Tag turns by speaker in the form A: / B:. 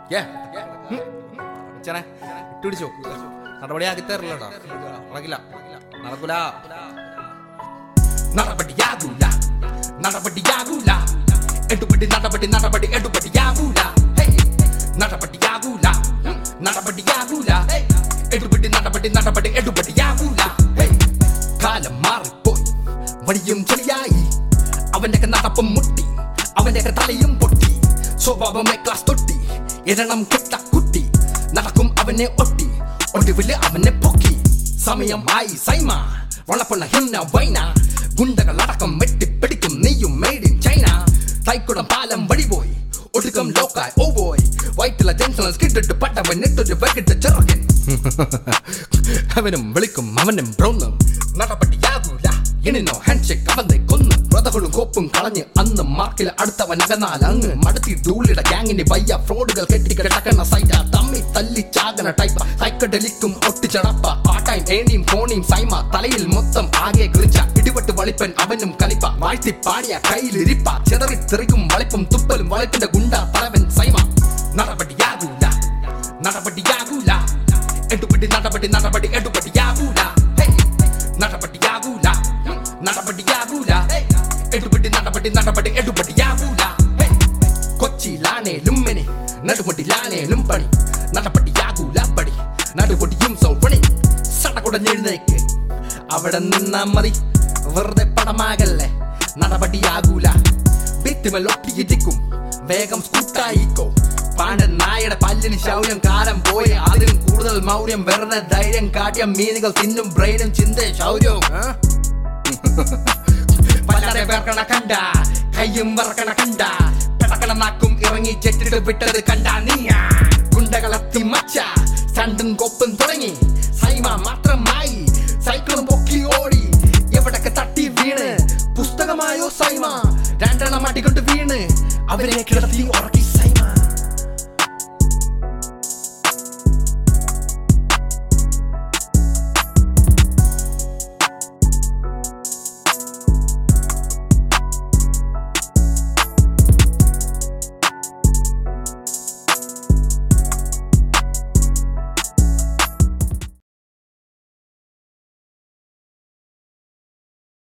A: ഏ അച്ഛനെ ഇട്ടുപിടിച്ചോ നടപടിയാക്കി തരില്ലട്ടോ നടക്കില്ല നടക്കൂല നടപടിയാകൂല നടപടിയാകൂല എടുപടി നടപടി നടപടി എടുപടിയാകൂല ഹേയ്. നടപടിയാകൂല ഉം. നടപടിയാകൂല എടുപടി നടപടി നടപടി എടുപടിയാകൂല ഹേയ്. കാലം മാറിപ്പോയി വഴിയും ചെളിയായി അവന്റെ നടപ്പും മുട്ടി അവന്റെ തലയും പൊട്ടി സ്വഭാവമേ ക്ലാസ് തൊട്ടി എരണം കെട്ട കുട്ടി നടക്കും അവനെ ഒട്ടി ഒടുവില് അവനെ പൊക്കി സമയം ആയി സൈമ വളപ്പുള്ള ഹിന്ന വൈന ഗുണ്ടകൾ അടക്കം വെട്ടിപ്പിടിക്കും നെയ്യും മെയ്ഡ് ഇൻ ചൈന തൈക്കുടം പാലം വഴി പോയി ഒടുക്കം ലോക്കായി ഓ ബോയ് വൈറ്റില ജംഗ്ഷനിൽ സ്കിട്ടിട്ട് പട്ടവൻ ഇട്ടൊരു വെക്കിട്ട് ചെറുകൻ അവനും വിളിക്കും അവനും ബ്രൗന്നും നടപടിയാകൂല ഇനിനോ ഹാൻഡ്ഷേക്ക് അവന്റെ കൊന്ന് ബ്രതകളും കോപ്പും കളഞ്ഞ് അന്ന് മാർക്കിൽ അടുത്തവൻ അകന്നാൽ അങ്ങ് മടത്തി ധൂളിയുടെ ഗ്യാങ്ങിന് വയ്യ ഫ്രോഡുകൾ കെട്ടി കിടക്കുന്ന സൈറ്റ തമ്മി തല്ലി ചാകണ ടൈപ്പ സൈക്കഡലിക്കും ഒട്ടിച്ചടപ്പ പാട്ടായും ഏണിയും ഫോണിയും സൈമ തലയിൽ മൊത്തം ആകെ കിളിച്ച ഇടിവെട്ട് വളിപ്പൻ അവനും കലിപ്പ വാഴ്ത്തി പാടിയ കയ്യിലിരിപ്പ ചെതറി തെറിക്കും വളിപ്പും തുപ്പലും വളിപ്പിന്റെ ഗുണ്ട തലവൻ സൈമ നടപടിയാകൂല നടപടിയാകൂല എടുപടി നടപടി നടപടി എടുപടിയാകൂല ഹേയ്. നടപടിയാകൂല ഉം. നടപടിയാകൂല എടുപടി നടപടി നടപടി എടുപടിയാകൂല ഹേയ്. കൊച്ചിയിലാണേ ലുമ്മനെ നടുപടിയിലാണേ ലുംപണി നടപടിയാകൂല പടി നടുപൊടിയും സൗപണി സടകുടഞ്ഞെഴുന്നേക്ക് അവിടെ നിന്നാ മതി വെറുതെ പടമാകല്ലേ നടപടിയാകൂല ഭിത്തിമലൊട്ടിയിരിക്കും വേഗം സ്കൂട്ടായിക്കോ പാണ്ഡൻ നായയുടെ പല്ലിന് ശൗര്യം കാലം പോയി അതിലും കൂടുതൽ മൗര്യം വെറുതെ ധൈര്യം കാട്ടിയ മീനുകൾ തിന്നും ബ്രെയിനും ചിന്ത ശൗര്യവും ആ? വല്ലാതെ വേർക്കണ കണ്ട കയ്യും വറക്കണ കണ്ട പെടക്കണ നാക്കും ഇറങ്ങി ചെട്ടിട്ട് വിട്ടത് കണ്ട നീയാ ഗുണ്ടകളത്തി മച്ച സണ്ടും കൊപ്പും തുടങ്ങി സൈമ മാത്രമായി സൈക്കിളും പൊക്കി ഓടി എവിടൊക്കെ തട്ടി വീണ് പുസ്തകമായോ സൈമ രണ്ടെണ്ണം അടികൊണ്ട് വീണ് അവരെ കിടത്തി ഉറക്കി